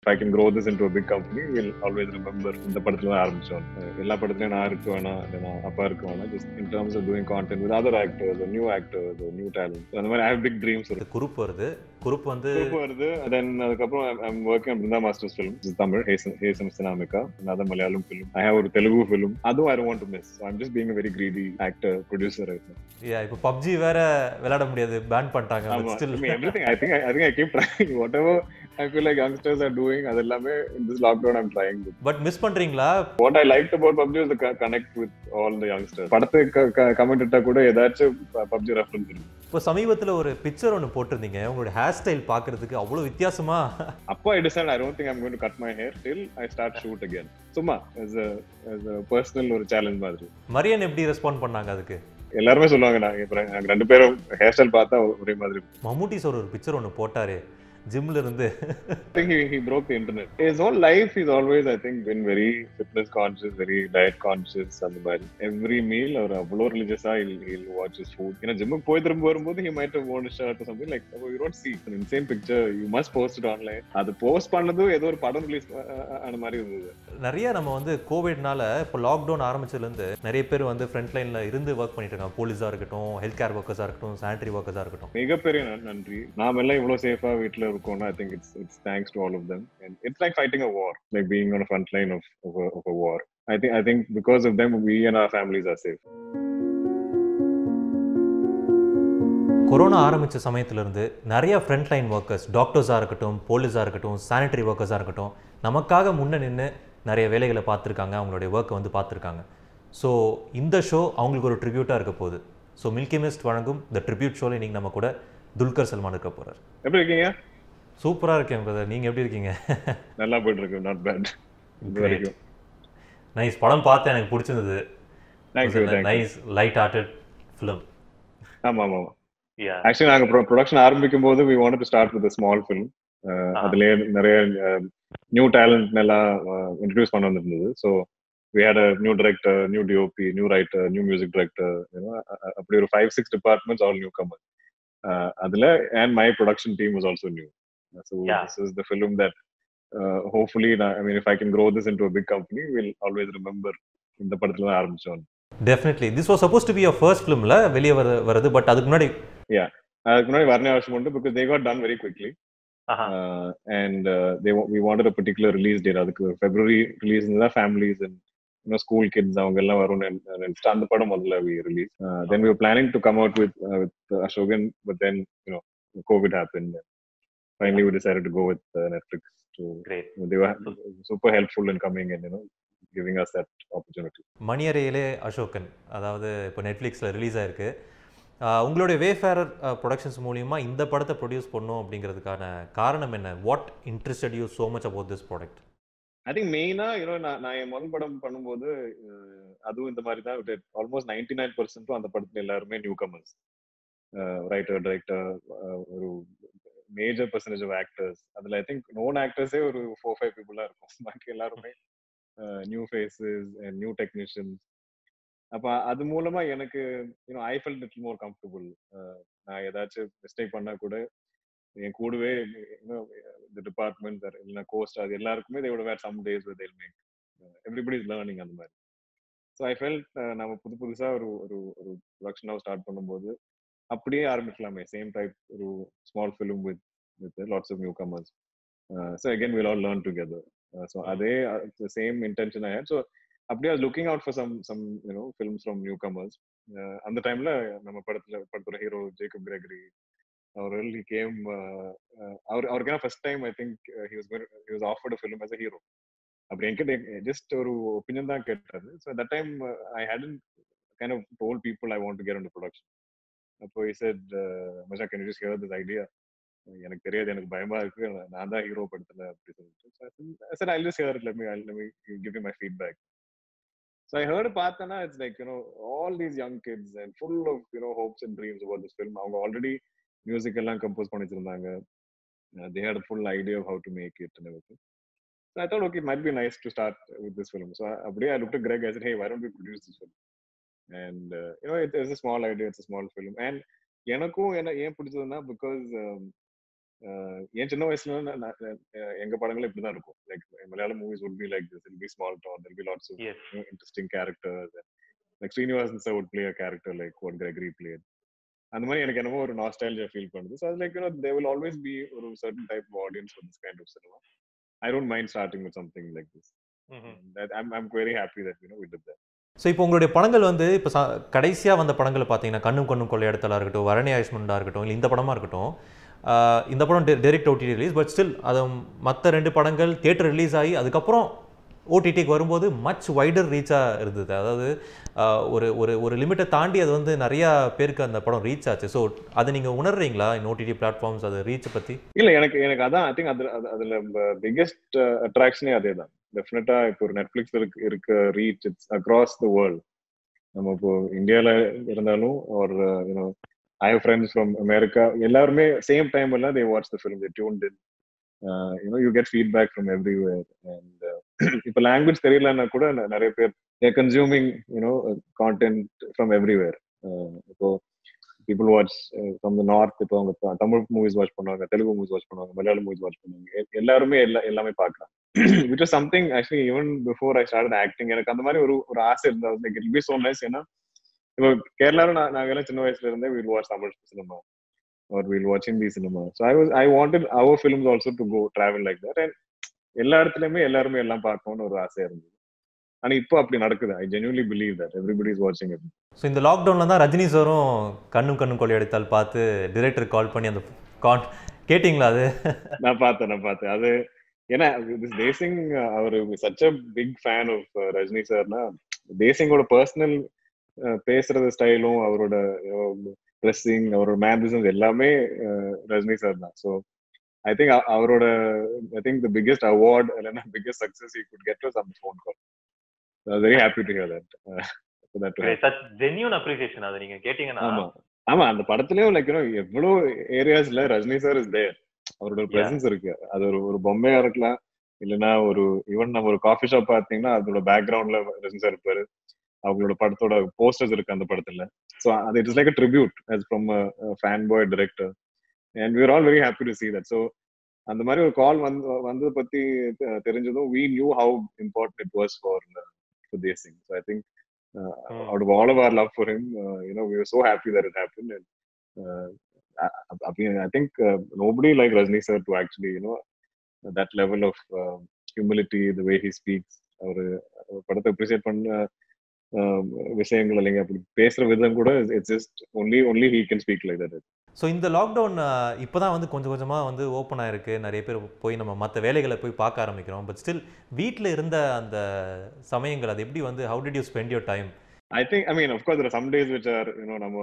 I can grow this into big company will always remember இந்த படத்துல தான் ஆரம்பிச்சோம் எல்லா படத்துலயும் நான் இருக்க வேணாம் இல்லை நான் அப்பா இருக்க வேணாம் just in terms of doing content with other actors new actors new talent அந்த மாதிரி ஐ ஹவ் பிக் ட்ரீம்ஸ் இது குரூப் வருது குரூப் வந்து குரூப் வருது தென் அதுக்கப்புறம் I'm working Brinda master's film Tamil ஹேசம் ஹேசம் Sinamika another Malayalam film I have ஒரு தெலுங்கு ஃபிலிம் அதுவும் I want to miss I'm just being very greedy actor producer yeah, இப்போ பப்ஜி வேற விளையாட முடியாது பேன் பண்ணிட்டாங்க but ஆமா still everything I think I think I keep trying whatever I feel like youngsters are doing அது எல்லாமே in this lockdown I'm trying but miss பண்றீங்களா what I like about PUBG is connect with all the youngsters படத்துக்கு comment இட்டா கூட ஏதாச்சும் PUBG reference இருக்கு இப்போ சமீபத்துல ஒரு பிக்சர் ஒன்று போட்டிருந்தீங்க உங்களோட ஹேர் ஸ்டைல் பார்க்கிறதுக்கு அவ்வளோ வித்தியாசமா அப்போ I decide I don't think I'm going to cut my hair till I start shoot again சும்மா as a as a personal ஒரு சேலஞ்ச் மாதிரி மரியன் எப்படி ரெஸ்பாண்ட் பண்ணாங்க அதுக்கு எல்லாருமே சொல்லுவாங்க நாங்க இப்ப நாங்க ரெண்டு பேரும் ஹேர் ஸ்டைல் பார்த்தா ஒரே மாதிரி மம்முட்டி சார் ஒரு பிக்சர் ஒன்று போட்டாரு ஜிம்ல இருந்து I think he, he broke the internet. His whole life he's always, I think, been very fitness conscious, very diet conscious அந்த மாதிரி every meal அவர் அவ்வளோ ரிலீஜியஸா he'll, he'll watch his food. ஏன்னா ஜிம்முக்கு போய் திரும்ப வரும்போது he might have worn a shirt or something like you don't see an insane picture you must post it online. அது போஸ்ட் பண்ணதும் ஏதோ ஒரு படம் ரிலீஸ் ஆன மாதிரி இருந்தது நிறைய நம்ம வந்து கோவிட்னால இப்போ லாக்டவுன் ஆரம்பிச்சதுலேருந்து நிறைய பேர் வந்து ஃப்ரண்ட் லைன்ல இருந்து ஒர்க் பண்ணிட்டு இருக்காங்க போலீஸாக இருக்கட்டும் ஹெல்த் கேர் ஒர்க்கர்ஸாக இருக்கட்டும் சானிட்டரி ஒர்க்கர்ஸாக இருக்கட்டும் மிகப்பெரிய நன்- நன்றி நாம எல்லாம் இவ்வளவு சேஃபா வீட்ல இருக்கோம்னா I think it's it's thanks to all of them and it's like fighting a war like being on front line of of a war I think I think because of them we and our families are safe corona ஆரம்பித்த சமயத்திலிருந்து நிறைய front line workers டாக்டர்ஸாக இருக்கட்டும் போலீஸாக இருக்கட்டும் sanitary ஒர்க்கர்ஸாக இருக்கட்டும் நமக்காக முன்ன நின்று நிறைய வேலைகளை பார்த்துருக்காங்க அவங்களுடைய ஒர்க்கை வந்து பார்த்துருக்காங்க ஸோ இந்த ஷோ அவங்களுக்கு ஒரு ட்ரிபியூட்டாக இருக்க போகுது ஸோ மில்கி மிஸ்ட் வழங்கும் இந்த ட்ரிபியூட் ஷோவில் இன்றைக்கி நம்ம கூட துல்கர் சல்மான் இருக்க போகிறார் எப்படி இருக்கீங்க சூப்பராக இருக்கேன் பிரதர் நீங்கள் எப்படி இருக்கீங்க நல்லா போயிட்டு இருக்கு நாட் பேட் இது வரைக்கும் நைஸ் படம் பார்த்தேன் எனக்கு பிடிச்சிருந்தது thank you thank you nice light hearted film ஆமா ஆமா ஆக்சுவலி நாங்க ப்ரொடக்ஷன் ஆரம்பிக்கும் போது we want to start with small film அதுலயே நிறைய நியூ டேலண்ட் எல்லாம் இன்ட்ரடியூஸ் பண்ண வந்திருந்தது so we had a new director new DOP new writer new music director அப்படி ஒரு five six departments all newcomer அதுல and my production team was also new so Yeah. This is the film that hopefully I mean if I can grow this into big company will always remember இந்த படத்துல தான் ஆரம்பிச்சோம் definitely this was suppose to be your first ஃபிலிமில் வெளியே வர வருது but அதுக்கு முன்னாடி அதுக்கு முன்னாடி வரண அவசியம் உண்டு because they got done very quickly uh, and uh, they wa- we wanted a particular release date அதுக்கு ஃபெப்ரவரி ரிலீஸ் தான் ஃபேமிலிஸ் அண்ட் இன்னும் ஸ்கூல் கிட்ஸ் அவங்க எல்லாம் வரும் நினைச்சிட்டு அந்த படம் முதல்ல we release then we planning to come out with with Asokan but then you know covid happen finally we decided to go with Netflix to Great. they were super helpful in coming and you know giving us that opportunity மணியறையிலே அசோகன் அதாவது இப்போ நெட்ஃப்ளிக்ஸில் release ஆயிருக்கு ஆஹ் உங்களுடைய Wayfarer productions மூலியமா இந்த படத்தை produce பண்ணோம் அப்படிங்கிறதுக்கான காரணம் என்ன what interested you so much about this product I think மெயினா யூனோ நான் நான் என் முதல் படம் பண்ணும்போது அஹ், அதுவும் இந்த மாதிரி தான் ஆல்மோஸ்ட் நைன்டி நைன் பர்சன்ட்டும் அந்த படத்துல எல்லாருமே நியூ கமர்ஸ் ரைட்டர் டைரக்டர் ஒரு மேஜர் பர்சன்டேஜ் ஆஃப் ஆக்டர்ஸ் அதுல ஐ திங்க் நோன் ஆக்டர்ஸே ஒரு ஃபோர் ஃபைவ் பீப்புளா இருக்கும் பாக்கி எல்லாருமே new faces and new technicians அப்ப அது மூலமா எனக்கு you know I felt it more comfortable நான் ஏதாச்சும் மிஸ்டேக் பண்ணா கூட என் கூடவே இந்த டிபார்ட்மெண்ட் இல்லைன்னா கோஸ்ட் அது எல்லாருக்குமே தேவோட where some days with make everybody is learning அந்த மாதிரி ஸோ ஐ ஃபெல்ட் நம்ம புது புதுசா ஒரு ஒரு ஒரு ப்ரொடக்ஷன் ஹவுஸ் ஸ்டார்ட் பண்ணும்போது அப்படியே ஆரம்பிக்கலாமே சேம் டைப் ஒரு small film with with lots of newcomers so again will all learn together so அதே சேம் இன்டென்ஷன் ஆயிட் ஸோ அப்படியே looking out for some some you know films from newcomers அந்த டைம்ல நம்ம படத்துல படத்தோட ஹீரோ ஜேக்கப் கிரெகரி அவர் ஹி கேம் அவர் அவருக்கு first time I think he was he was offered film as a hero அப்படி என்கிட்ட ஜஸ்ட் ஒரு ஒப்பீனியன் தான் கேட்டாரு so that time I had an kind of told people I want to get in production அப்போ he said மச்சா can use here this idea எனக்கு தெரியாது எனக்கு பயமா இருக்கு நான் தான் ஹீரோ படத்துல அப்படி சொல்லிட்டு sir I just hear let me let me give you my feedback So I heard பார்த்தனா it's like you know all these young kids and full of you know hopes and dreams about this film அவங்க already music எல்லாம் compose பண்ணி வச்சிருந்தாங்க they had a full idea of how to make it and everything so I thought okay it might be nice to start with this film so அப்படியே I looked at Greg I said hey why don't we produce this film and uh, you know it is a small idea it's a small film and எனக்கும் என்ன ஏன் பிடிச்சதுன்னா because என் சின்ன வயசுல நான் நான் எங்க படங்கள் இப்படிதான் இருக்கும் like Malayalam movies would be like this it'll be small town there'll be lots of Yes. you know, interesting characters like Srinivasan sir would play a character like what Gregory played அந்த மாதிரி எனக்கு என்னமோ ஒரு நாஸ்டாலஜியா ஃபீல் பண்ணுது so அது like you know they will always be ஒரு certain type of audience for this kind of cinema I don't mind starting with something like this I'm I'm very happy that you know with that so இப்போ உங்களுடைய படங்கள் வந்து இப்போ ச கடைசியாக வந்த படங்களை பார்த்தீங்கன்னா கண்ணும் கண்ணும் கொள்ளையடத்தலாக இருக்கட்டும் வரணி ஆயுஷ்மண்டாக இருக்கட்டும் இல்லை இந்த படமாக இருக்கட்டும் ஆஹ் இந்த படம் direct OTT release but still அது மற்ற ரெண்டு படங்கள் தியேட்டர் ரிலீஸ் ஆகி அதுக்கப்புறம் ஓடிடிக்கு வரும்போது மச் வைடர் ரீச்சாக இருந்தது அதாவது ஆஹ் ஒரு ஒரு ஒரு லிமிட்டை தாண்டி அது வந்து நிறையா பேருக்கு அந்த படம் ரீச் ஆச்சு ஸோ அதை நீங்கள் உணர்றீங்களா இன் ஓடிடி பிளாட்ஃபார்ம்ஸ் அது ரீச்சை பற்றி இல்ல எனக்கு எனக்கு அதான் ஐ திங்க் அது அது- அதுல பிக்கெஸ்ட் அட்ராக்ஷனே அதே தான் டெஃபினட்டா இப்போ ஒரு நெட்ஃபிளிக்ஸ் இருக்கு இருக்க reach it's across the world நம்ம இப்போ இந்தியால இருந்தாலும் ஒரு you know I have friends from America எல்லாருமே சேம் டைம் எல்லாம் they watch the film they tuned in you know you get feedback from everywhere and இப்போ லாங்குவேஜ் தெரியலன்னா கூட ந- நிறைய பேர் there consuming you know content from everywhere இப்போ people watch from the north இப்போ அவங்க த- தமிழ் மூவிஸ் வாட்ச் பண்ணுவாங்க தெலுங்கு மூவிஸ் வாட்ச் பண்ணுவாங்க மலையாளம் மூவிஸ் வாட்ச் பண்ணுவாங்க எ- எல்லாருமே எல்லா எல்லாமே பார்க்கலாம் which is something actually even before I start acting எனக்கு அந்த மாதிரி ஒரு ஒரு ஆசை இருந்தது like it be so nice ஏன்னா இப்போ கேரளாவில் நான் நாங்க எல்லாம் சின்ன வயசுல இருந்தே we'll watch Tamil cinema or we'll watch Hindi cinema so I was I wanted our films also to go travel like that and எல்லா இடத்துலயுமே எல்லாருமே எல்லாம் பார்க்கணும்னு ஒரு ஆசையா இருந்தது ஆனா இப்போ அப்படி நடக்குது I genuinely believe that everybody is வாட்சிங் இட் ஸோ இந்த லாக்டவுனில் தான் ரஜினி சாரும் கண்ணும் கண்ணும் கொள்ளையடித்தால் பார்த்து டிரெக்டர் கால் பண்ணி அந்த கான் கேட்டிங்களா அது நான் பார்த்தேன் நான் பார்த்தேன் அது ஏன்னா திஸ் தேசிங் அவர் such a big fan of Rajini சார்னா தேசிங்கோட பர்சனல் பேசுறது ஸ்டைலும் அவரோட ட்ரெஸ்ஸிங் அவரோட மேனரிசம்ஸ் எல்லாமே அஹ், ரஜினி சார் தான் ஸோ ஐ திங்க் அவரோட I think the biggest award இல்லைன்னா biggest success I could get was அந்த phone call very happy to hear that that such genuine appreciation அது நீங்க கேட்டீங்கன்னா ஆமா ஆமா அந்த படத்துலயும் லைக் எவ்வளவு ஏரியாஸ்ல ரஜினி சார் இஸ் தேர் அவரோட Yeah. பிரசன்ஸ் இருக்கு அது ஒரு ஒரு பொம்மையா இருக்கலாம் இல்லைன்னா ஒரு ஈவன் நம்ம ஒரு காஃபி ஷாப் பாத்தீங்கன்னா அதோட பேக்ரவுண்ட்ல ரஜினி சார் இருப்பாரு அவங்களோட படத்தோட போஸ்டர்ஸ் இருக்கு அந்த படத்துல ஸோ அது it's like a tribute as from fan boy director and we are all very happy to see that so அந்த மாதிரி ஒரு கால் வந்து வந்ததை பத்தி தெ- தெரிஞ்சதும் we knew how important it was for uh, for Desingh so I think Hmm. out of all of our love for him, uh, you know, we were so happy that it happened. And uh, I, I mean, I think uh, nobody like Rajni sir to actually, you know, that level of um, humility, the way he speaks, அவர் படத்தை appreciate பண்ண um, விஷயங்கள் இல்லைங்க அப்படி பேசுற விதம் கூட it's just only only he can speak like that so இந்த லாக்டவுன் இப்போ தான் வந்து கொஞ்சம் கொஞ்சமாக வந்து ஓப்பன் ஆயிருக்கு நிறைய பேர் போய் நம்ம மற்ற வேலைகளை போய் பார்க்க ஆரம்பிக்கிறோம் பட் ஸ்டில் வீட்டில் இருந்த அந்த சமயங்கள் அது எப்படி வந்து how did you spend your time I think I mean of course there are some days which are you know நம்ம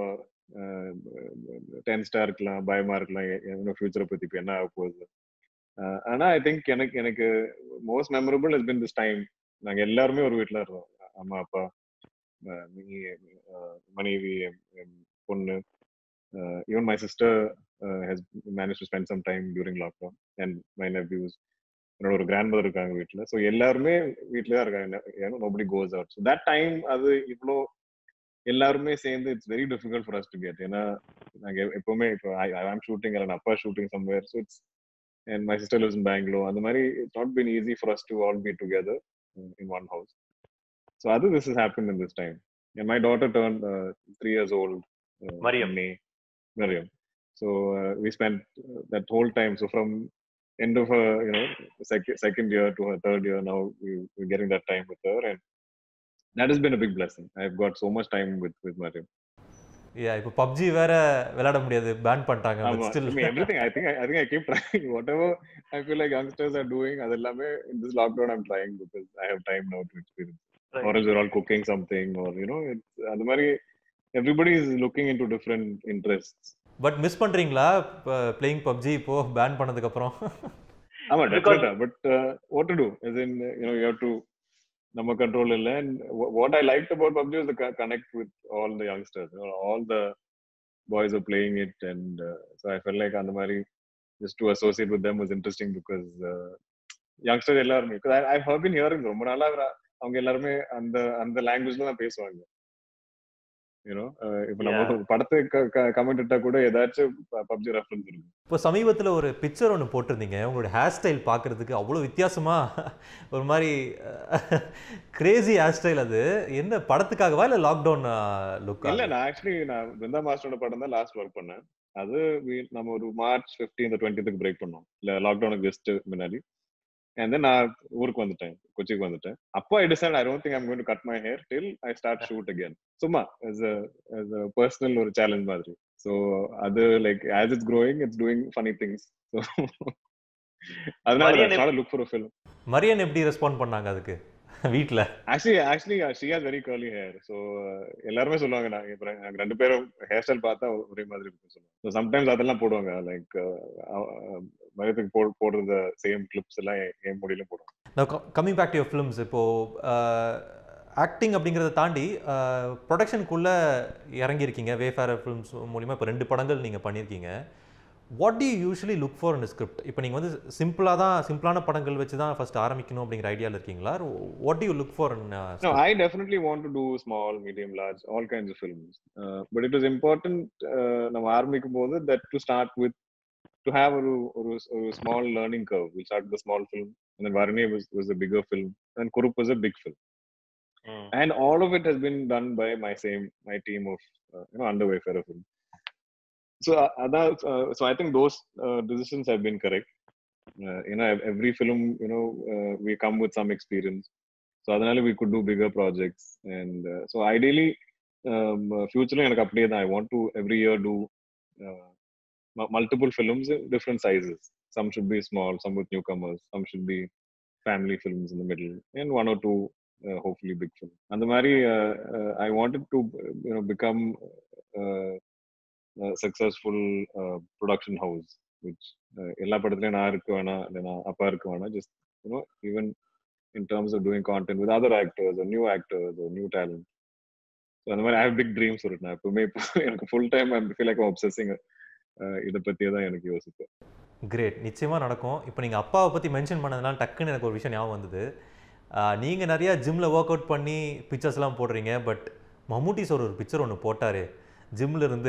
டென்ஸ்டா இருக்கலாம் பயமா இருக்கலாம் என்ன ஃபியூச்சரை பத்தி இப்ப என்ன ஆக போகுது அஹ் ஆனா ஐ திங்க் எனக்கு எனக்கு most memorable is been this time நாங்க எல்லாருமே ஒரு வீட்ல இருந்தோம் அம்மா அப்பா அஹ் நீ அஹ் மனைவி என் என் பொண்ணு even my sister has manage to spend some time during lockdown and my nephews என்னோட ஒரு கிராண்ட் மதர் இருக்காங்க வீட்ல ஸோ எல்லாருமே வீட்ல தான் இருக்காங்க ஏன்னா nobody goes out so that time அது இவ்வளோ எல்லாருமே சேர்ந்து it's very difficult for us to get ஏன்னா நாங்க எப்பவுமே இப்போ ஐ ஆம் ஷூட்டிங் இல்லை அப்பா shooting somewhere so it's and my sister lives in Bangalore அந்த மாதிரி it's not been easy for us to all be together in one house so அது this is happen in this time and my daughter turn three years volt Mariam. May Mariam. So uh, we spent uh, that whole time. So from end of her, you know, second second year to her third year, now we, we're getting that time with her, and that has been a big blessing. I've got so much time with with Mariam. Yeah இப்போ PUBG வேற விளையாட முடியாது ban பண்ணிட்டாங்க but ஆமா. Still I mean, everything. I think I, I think I keep trying. Whatever I feel like youngsters are doing, adellame in this lockdown, I'm trying because I have time now to experience. Right. Or else we're all cooking something, or you know, it's அந்த மாதிரி everybody is looking into different interests. But miss பண்றீங்களா playing PUBG இப்போ ban பண்ணதுக்கு அப்புறம் ஆமா Because- டெஃபினட்டா but what to do as in you know you have to நம்ம control இல்ல and wh- what i liked about pubg is the co- connect with all the youngsters you know, all the boys are playing it and uh, so i felt like அந்த மாதிரி just to associate with them was interesting because uh, youngsters எல்லாருமே because I, i've been hearing ரொம்ப நாளா அவர- அவங்க எல்லாருமே அந்த அந்த லாங்குவேஜ்ல தான் பேசுவாங்க யூனோ இப்ப நம்ம Yeah. ஒரு படத்தை கமெண்ட் இட்டா கூட ஏதாச்சும் பப்ஜி ரெஃபரன்ஸ் இருக்கும் இப்போ சமீபத்தில் ஒரு பிக்சர் ஒன்று போட்டிருந்தீங்க உங்களோட ஹேர் ஸ்டைல் பார்க்கறதுக்கு அவ்வளோ வித்தியாசமா ஒரு மாதிரி கிரேசி ஹேர் ஸ்டைல் அது என்ன படத்துக்காகவா இல்லை லாக்டவுன் லுக் இல்ல நான் ஆக்சுவலி நான் பிருந்தா மாஸ்டரோட படம் தான் லாஸ்ட் ஒர்க் பண்ணேன் அது we- நம்ம ஒரு மார்ச் ஃபிஃப்டீன் டுவெண்ட்டிக்கு பிரேக் பண்ணோம் இல்ல லாக்டவுனுக்கு ஜஸ்ட் முன்னாடி அண்ட் தென் நான் ஊருக்கு வந்துட்டேன் கொச்சிக்கு வந்துட்டேன் அப்போ I decide I don't think I'm going to cut my hair till I start shoot again சும்மா as a as a personal ஒரு சேலஞ்ச் மாதிரி ஸோ அது like as it's growing it's doing funny things so அதனால Mariam not look for film Mariam எப்படி respond பண்ணாங்க அதுக்கு வீட்டில் actually actually she has very curly hair so எல்லாருமே சொல்லுவாங்க நாங்க இப்போ நாங்க ரெண்டு பேரும் ஹேர் ஸ்டைல் பார்த்தா ஒரே மாதிரி இருக்கும் சொல்லுவாங்க ஸோ சம்டைம்ஸ் அதெல்லாம் போடுவாங்க லைக் மயத்துக்கு போ போடுற சேம் கிளிப்ஸ் எல்லாம் என் என் முடியிலும் போடுவாங்க நான் coming back to your films இப்போது ஆக்டிங் அப்படிங்கிறத தாண்டி ப்ரொடக்ஷனுக்குள்ளே இறங்கியிருக்கீங்க வேஃபேர் ஃபிலிம்ஸ் மூலிமா இப்போ ரெண்டு படங்கள் நீங்கள் பண்ணியிருக்கீங்க what do usually look for இந்த ஸ்கிரிப்ட் இப்போ நீங்கள் வந்து சிம்பிளாக தான் சிம்பிளான படங்கள் வச்சு தான் ஃபர்ஸ்ட் ஆரம்பிக்கணும் அப்படிங்கிற ஐடியாவில் இருக்கீங்களா what do you look for No, I definitely want to do small, medium, large, all kinds of films. Uh, but it was important uh, நம்ம ஆரம்பிக்கும் போது that to start with to have ஒரு ஒரு ஒரு small learning curve. We started the small film and then Varni was was a bigger film and Kurup was a big film. ம். and all of it has been done by my same my team of uh, you know underway fair film so uh, that, uh, so i think those uh, decisions have been correct uh, you know ev- every film you know uh, we come with some experience so அதனால we could do bigger projects and uh, so ideally um, uh, future எனக்கு அப்படியே தான் i want to every year do uh, mu- multiple films in different sizes some should be small some with newcomers some should be family films in the middle and one or two uh, hopefully big film அந்த மாதிரி uh, uh, i wanted to uh, you know become uh, a successful uh, production house which uh, எல்லா படத்துலயும் நான் இருக்க வேணாம் இல்லை நான் அப்பா இருக்க வேணாம் just you know even in terms of doing content with other actors or new actors or new talent so அந்த மாதிரி ஐ ஹவ் பிக் ட்ரீம்ஸ் ஒரு நான் எப்பவுமே இப்போ எனக்கு full time I feel like obsessing uh, இதை பத்தியே தான் எனக்கு யோசிப்பேன் கிரேட் நிச்சயமாக நடக்கும் இப்போ நீங்கள் அப்பாவை பற்றி மென்ஷன் பண்ணதுனால டக்குன்னு எனக்கு ஒரு விஷயம் ஞாபகம் வந்தது நீங்கள் நிறையா ஜிம்மில் ஒர்க் அவுட் பண்ணி பிக்சர்ஸ்லாம் போடுறீங்க பட் மம்முட்டி சார் ஒரு பிக்சர் ஒன்று போட்டார் ஜிம்ல இருந்து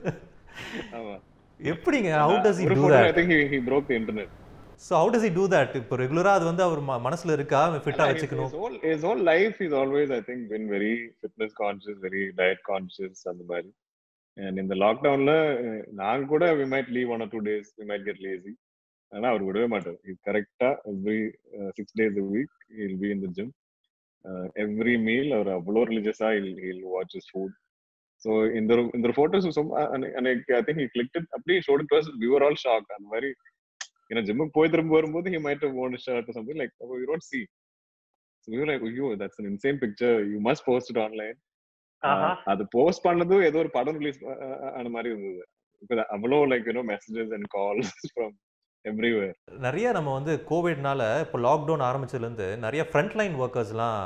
ஆமா எப்படிங்க ஹவு டஸ் இ ஒரு do photo, I that think he, he broke the internet so how does he do that இப்போ ரெகுலராக அது வந்து அவர் ம மனசில் இருக்கா ஃபிட்டாக his, வச்சுக்கணும் his whole his whole life he's always I think been very fitness conscious, very diet conscious அந்த மாதிரி and in the lockdownல அஹ், நாங்க கூட we might leave one or two days we might get lazy ஆனா அவர் விடவே மாட்டார் இது கரெக்டா every six days a week he'll be in the gym uh, every meal அவர் அவ்வளோ ரிலிஜியஸா he'll, he'll watch his food so இந்த ஒரு- இந்த ஒரு photos I think he clicked it அப்படியே showed it to us we were all shocked அந்த மாதிரி ஏன்னா ஜிம்முக்கு போய் திரும்ப வரும்போது he might have worn a shirt or something like oh, you don't see so we were like ஐயோ that's an insane picture you must post it online ஆஹா. ஆஹ் அது post பண்ணதும் ஏதோ ஒரு படம் ரிலீஸ் ஆன மாதிரி இருந்தது இப்போ அவ்வளோ like you know messages and calls from everywhere நிறைய நம்ம வந்து கோவிட்னால இப்போ லாக்டவுன் ஆரம்பிச்சதுலேருந்து நிறைய ஃப்ரண்ட் லைன் ஒர்க்கர்ஸ்லாம்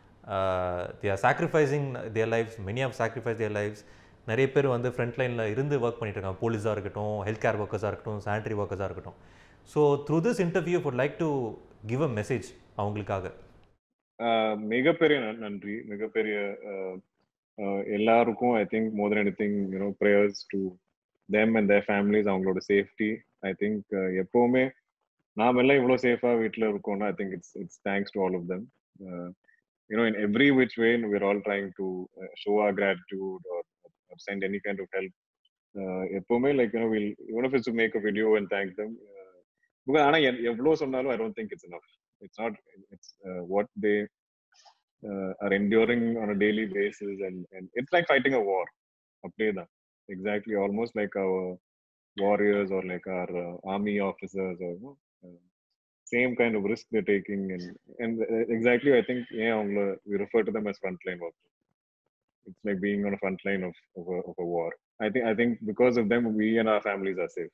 their sacrificing their lifes many of sacrifice their lifes நிறைய பேர் வந்து ஃப்ரண்ட் லைனில் இருந்து ஒர்க் பண்ணிட்டு இருக்காங்க போலீஸாக இருக்கட்டும் ஹெல்த் கேர் ஒர்க்கர்ஸாக இருக்கட்டும் சானிட்டரி ஒர்க்கர்ஸாக இருக்கட்டும் so through this interview would like to give a message அவங்களுக்காக மிகப்பெரிய நன்- நன்றி மிகப்பெரிய ஆஹ், ஆஹ், எல்லாருக்கும் I think more than anything you know prayers to them and their families அவங்களோட சேஃப்டி ஐ திங்க் எப்பவுமே நாம எல்லாம் இவ்வளோ சேஃபா வீட்டில் இருக்கோம்னா I think it's it's thanks to all of them you know in every which way we're all trying to show our gratitude or or send any kind of help uh, எப்பவுமே like you know will even if it's to make a video and thank them uh, because ஆனா எ- எவ்வளவு சொன்னாலும் I don't think it's enough it's not it's uh, what they uh, are enduring on a daily basis and and it's like fighting a war அப்படியே தான் exactly almost like our warriors or like our uh, army officers or you know, uh, same kind of risk they're taking and and uh, exactly i think yeah அவங்கள we refer to them as frontline workers it's like being on a front line of of a, of a war i think i think because of them we and our families are safe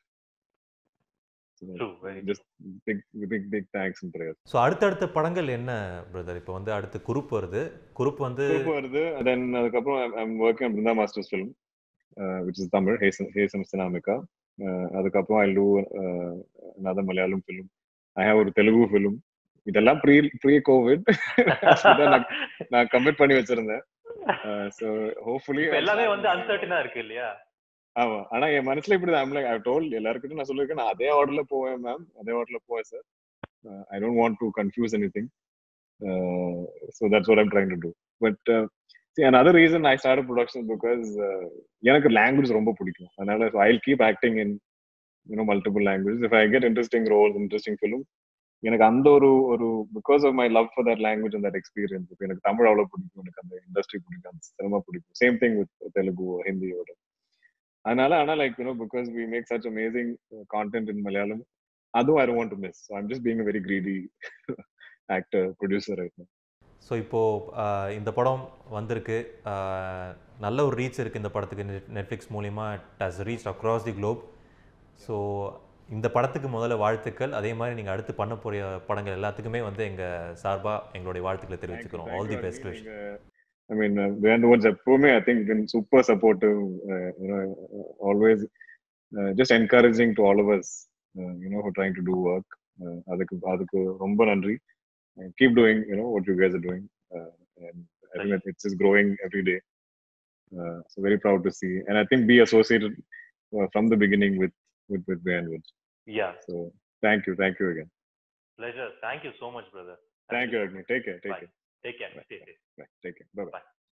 so True, very just big big big thanks and prayers so அடுத்தடுத்த படங்கள் என்ன brother இப்போ வந்து அடுத்து group வருது group வந்து group வருது then அதுக்கப்புறம் I'm working Brinda master's film which is Tamil ஹேசம் ஹேசம் சினாமிகா அதுக்கப்புறம் I do another Malayalam film I have ஒரு தெலுங்கு ஃபிலிம் இதெல்லாம் ப்ரீ ப்ரீ கோவிட் நான் கமிட் பண்ணி வச்சிருந்தேன் ஸோ ஹோப்ஃபுல்லி இப்ப எல்லாமே வந்து அன்சர்டனா இருக்கு இல்லையா ஆமா ஆனா என் மனசுல இப்படி தான் லைக் ஐ டோல் எல்லாருக்கிட்டும் நான் சொல்லிருக்கேன் நான் அதே ஆர்டர்ல போவேன் மேம் அதே ஆர்டர்ல போவேன் sir I don't want to confuse anything so that's what I'm trying to do but another reason I started production because uh, எனக்கு லாங்குவேஜ் ரொம்ப பிடிக்கும் அதனால so I keep acting in you know multiple language if I get interesting role interesting film எனக்கு அந்த ஒரு ஒரு because of my love for that language and that experience இப்போ எனக்கு தமிழ் அவ்வளோ பிடிக்கும் எனக்கு அந்த இண்டஸ்ட்ரி பிடிக்கும் அந்த சினிமா பிடிக்கும் சேம் திங் வித் தெலுங்கு ஹிந்தியோட அதனால ஆனா like you know because we make such amazing content in Malayalam அதுவும் I want to miss I'm just being very greedy actor producer right so இப்போது இந்த படம் வந்திருக்கு ஆஹ், நல்ல ஒரு ரீச் இருக்குது இந்த படத்துக்கு நெட் நெட்ஃப்ளிக்ஸ் மூலிமா it has reach across the globe so இந்த படத்துக்கு முதல்ல வாழ்த்துக்கள் அதே மாதிரி நீங்கள் அடுத்து பண்ண போகிற படங்கள் எல்லாத்துக்குமே வந்து எங்கள் சார்பாக எங்களுடைய வாழ்த்துக்களை தெரிவிச்சுக்கிறோம் all the best wish I mean, uh, Beyond the Words எப்பவுமே I think been super supportive, uh, you know, uh, always uh, just encouraging to all of us, uh, you know, who are trying to do work. Uh, அதுக்கு அதுக்கு ரொம்ப நன்றி And keep doing, you know, what you guys are doing. Uh, and I think that it's just growing every day. Uh, so very proud to see. And I think be associated uh, from the beginning with, with, with Beyond Words. Yeah So thank you. Thank you again. Pleasure thank you so much brother Thank you, Agni. Take care. Take Bye. care. Take care Bye. Stay Bye. Take care. Bye-bye. Bye.